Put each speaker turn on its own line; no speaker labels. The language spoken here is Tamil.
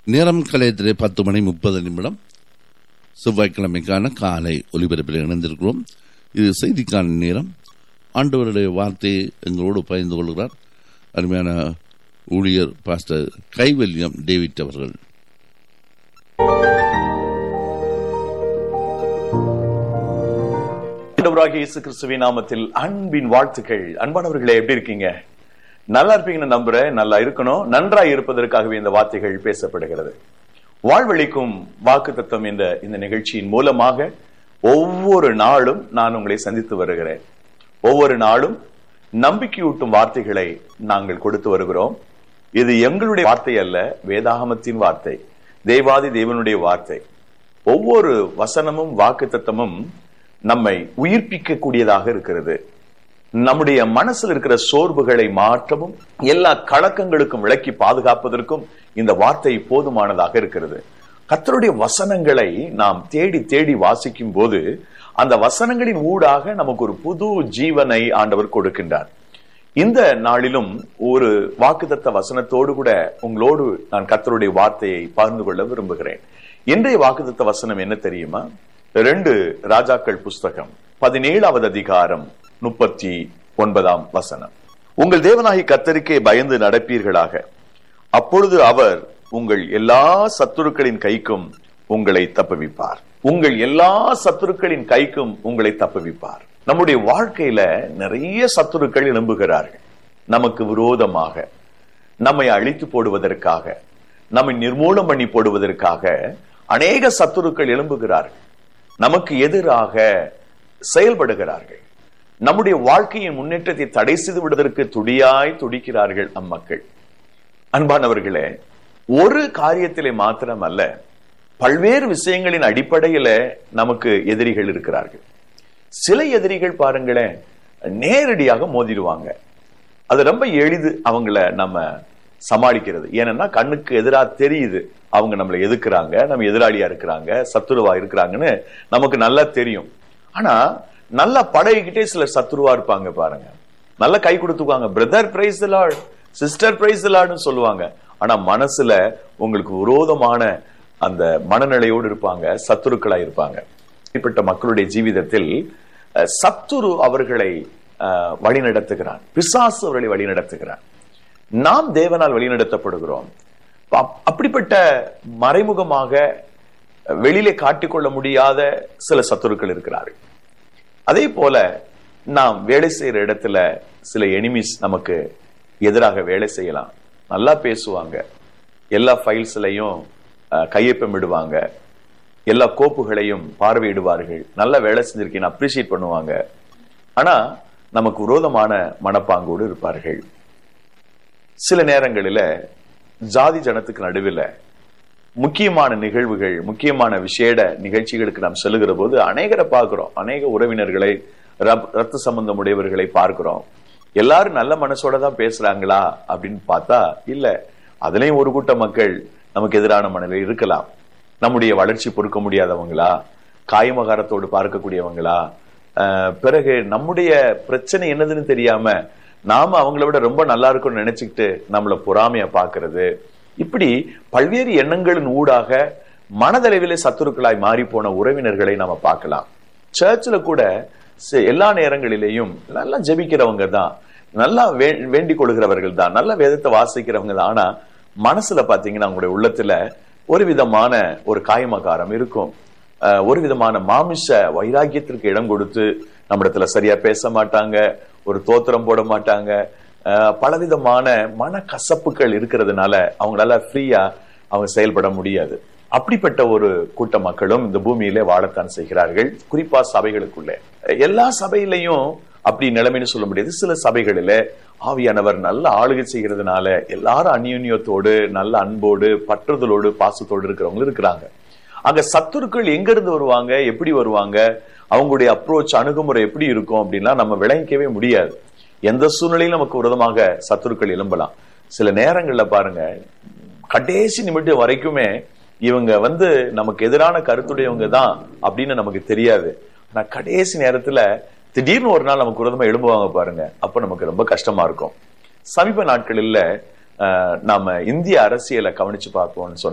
நேரம் கலையத்திலே பத்து மணி முப்பது நிமிடம் செவ்வாய்க்கிழமைக்கான காலை ஒலிபரப்பில் இணைந்திருக்கிறோம் இது செய்திக்கான நேரம் ஆண்டவருடைய வார்த்தையை எங்களோடு பகிர்ந்து கொள்கிறார் அருமையான ஊழியர் பாஸ்டர் கைவல்யம் டேவிட் அவர்கள்
ஆண்டவராகிய இயேசு கிறிஸ்துவின் நாமத்தில் அன்பின் வாழ்த்துக்கள் அன்பானவர்களே எப்படி இருக்கீங்க நல்லா இருப்பீங்கன்னு நம்புறேன் நல்லா இருக்கணும் நன்றாய் இருப்பதற்காகவே இந்த வார்த்தைகள் பேசப்படுகிறது வாழ்வழிக்கும் வாக்கு தத்துவம் என்ற இந்த நிகழ்ச்சியின் மூலமாக ஒவ்வொரு நாளும் நான் உங்களை சந்தித்து வருகிறேன் ஒவ்வொரு நாளும் நம்பிக்கையூட்டும் வார்த்தைகளை நாங்கள் கொடுத்து வருகிறோம் இது எங்களுடைய வார்த்தை அல்ல வேதாகமத்தின் வார்த்தை தேவாதி தேவனுடைய வார்த்தை ஒவ்வொரு வசனமும் வாக்கு தத்தமும் நம்மை உயிர்ப்பிக்க கூடியதாக இருக்கிறது நம்முடைய மனசில் இருக்கிற சோர்வுகளை மாற்றவும் எல்லா கலக்கங்களுக்கும் விளக்கி பாதுகாப்பதற்கும் இந்த வார்த்தை போதுமானதாக இருக்கிறது கத்தருடைய வசனங்களை நாம் தேடி தேடி வாசிக்கும் போது அந்த வசனங்களின் ஊடாக நமக்கு ஒரு புது ஜீவனை ஆண்டவர் கொடுக்கின்றார் இந்த நாளிலும் ஒரு வாக்குதத்த வசனத்தோடு கூட உங்களோடு நான் கத்தருடைய வார்த்தையை பகிர்ந்து கொள்ள விரும்புகிறேன் இன்றைய வாக்குதத்த வசனம் என்ன தெரியுமா ரெண்டு ராஜாக்கள் புஸ்தகம் பதினேழாவது அதிகாரம் முப்பத்தி ஒன்பதாம் வசனம் உங்கள் தேவனாகி கத்தருக்கே பயந்து நடப்பீர்களாக அப்பொழுது அவர் உங்கள் எல்லா சத்துருக்களின் கைக்கும் உங்களை தப்புவிப்பார் உங்கள் எல்லா சத்துருக்களின் கைக்கும் உங்களை தப்புவிப்பார் நம்முடைய வாழ்க்கையில நிறைய சத்துருக்கள் எழும்புகிறார்கள் நமக்கு விரோதமாக நம்மை அழித்து போடுவதற்காக நம்மை நிர்மூலம் பண்ணி போடுவதற்காக அநேக சத்துருக்கள் எழும்புகிறார்கள் நமக்கு எதிராக செயல்படுகிறார்கள் நம்முடைய வாழ்க்கையின் முன்னேற்றத்தை தடை செய்து விடுவதற்கு துடியாய் துடிக்கிறார்கள் அம்மக்கள் அன்பானவர்களே ஒரு காரியத்திலே மாத்திரம் அல்ல பல்வேறு விஷயங்களின் அடிப்படையில நமக்கு எதிரிகள் இருக்கிறார்கள் சில எதிரிகள் பாருங்களேன் நேரடியாக மோதிடுவாங்க அது ரொம்ப எளிது அவங்கள நம்ம சமாளிக்கிறது ஏன்னா கண்ணுக்கு எதிராக தெரியுது அவங்க நம்மளை எதுக்குறாங்க நம்ம எதிராளியா இருக்கிறாங்க சத்துருவா இருக்கிறாங்கன்னு நமக்கு நல்லா தெரியும் ஆனா நல்லா பழகிக்கிட்டே சிலர் சத்துருவா இருப்பாங்க பாருங்க நல்லா கை கொடுத்துக்குவாங்க brother praise lord sister praise லார்ட்னு சொல்லுவாங்க ஆனா மனசுல உங்களுக்கு விரோதமான அந்த மனநிலையோடு இருப்பாங்க சத்துருக்களா இருப்பாங்க இப்படிப்பட்ட மக்களுடைய ஜீவிதத்தில் சத்துரு அவர்களை வழி நடத்துகிறான் பிசாசு அவர்களை வழி நடத்துகிறான் நாம் தேவனால் வழிநடத்தப்படுகிறோம் அப்படிப்பட்ட மறைமுகமாக வெளியிலே காட்டிக்கொள்ள முடியாத சில சத்துருக்கள் இருக்கிறார்கள் அதே போல நாம் வேலை செய்யற இடத்துல சில எனிமிஸ் நமக்கு எதிராக வேலை செய்யலாம் நல்லா பேசுவாங்க எல்லா ஃபைல்ஸ்லையும் கையொப்பமிடுவாங்க எல்லா கோப்புகளையும் பார்வையிடுவார்கள் நல்ல வேலை செஞ்சிருக்கீங்க அப்ரிசியேட் பண்ணுவாங்க ஆனா நமக்கு விரோதமான மனப்பாங்கோடு இருப்பார்கள் சில நேரங்களில ஜாதி ஜனத்துக்கு நடுவில் முக்கியமான நிகழ்வுகள் முக்கியமான விசேட நிகழ்ச்சிகளுக்கு நாம் செல்லுகிற போது அநேகரை பார்க்கிறோம் அநேக உறவினர்களை ரத்த சம்பந்தம் உடையவர்களை பார்க்கிறோம் எல்லாரும் நல்ல மனசோட தான் பேசுறாங்களா அப்படின்னு பார்த்தா இல்ல அதுலயும் ஒரு கூட்ட மக்கள் நமக்கு எதிரான மனநிலை இருக்கலாம் நம்முடைய வளர்ச்சி பொறுக்க முடியாதவங்களா காயமகாரத்தோடு பார்க்கக்கூடியவங்களா பிறகு நம்முடைய பிரச்சனை என்னதுன்னு தெரியாம நாம அவங்கள விட ரொம்ப நல்லா இருக்கும்னு நினைச்சுக்கிட்டு நம்மள பொறாமைய பாக்குறது இப்படி பல்வேறு எண்ணங்களின் ஊடாக மனதளவிலே சத்துருக்களாய் மாறி போன உறவினர்களை நாம பார்க்கலாம் சர்ச்சில் கூட எல்லா நேரங்களிலேயும் நல்லா ஜெபிக்கிறவங்க தான் நல்லா வேண்டிக் கொள்கிறவர்கள் தான் நல்ல வேதத்தை வாசிக்கிறவங்க தான் ஆனா மனசுல பாத்தீங்கன்னா அவங்களுடைய உள்ளத்துல ஒரு விதமான ஒரு காயமகாரம் இருக்கும் ஒரு விதமான மாமிச வைராக்கியத்திற்கு இடம் கொடுத்து நம்மிடத்துல சரியா பேச மாட்டாங்க ஒரு தோத்திரம் போட மாட்டாங்க பலவிதமான மன கசப்புகள் இருக்கிறதுனால அவங்களால ஃப்ரீயா அவங்க செயல்பட முடியாது அப்படிப்பட்ட ஒரு கூட்ட மக்களும் இந்த பூமியிலே வாழத்தான் செய்கிறார்கள் குறிப்பா சபைகளுக்குள்ளே எல்லா சபையிலையும் அப்படி நிலைமைன்னு சொல்ல முடியாது சில சபைகளில ஆவியானவர் நல்ல ஆளுகை செய்கிறதுனால எல்லாரும் அந்யோன்யத்தோடு நல்ல அன்போடு பற்றுதலோடு பாசத்தோடு இருக்கிறவங்க இருக்கிறாங்க அங்க சத்துருக்கள் எங்க இருந்து வருவாங்க எப்படி வருவாங்க அவங்களுடைய அப்ரோச் அணுகுமுறை எப்படி இருக்கும் அப்படின்லாம் நம்ம விளங்கிக்கவே முடியாது எந்த சூழ்நிலையிலும் நமக்கு விரோதமாக சத்துருக்கள் எழும்பலாம் சில நேரங்கள்ல பாருங்க கடைசி நிமிடம் வரைக்குமே இவங்க வந்து நமக்கு எதிரான கருத்துடையவங்க தான் அப்படின்னு நமக்கு தெரியாது ஆனா கடைசி நேரத்துல திடீர்னு ஒரு நாள் நமக்கு விரோதமா எழும்புவாங்க பாருங்க அப்ப நமக்கு ரொம்ப கஷ்டமா இருக்கும் சமீப நாட்களில் அஹ், நாம இந்திய அரசியலை கவனிச்சு பார்ப்போம்னு சொன்னா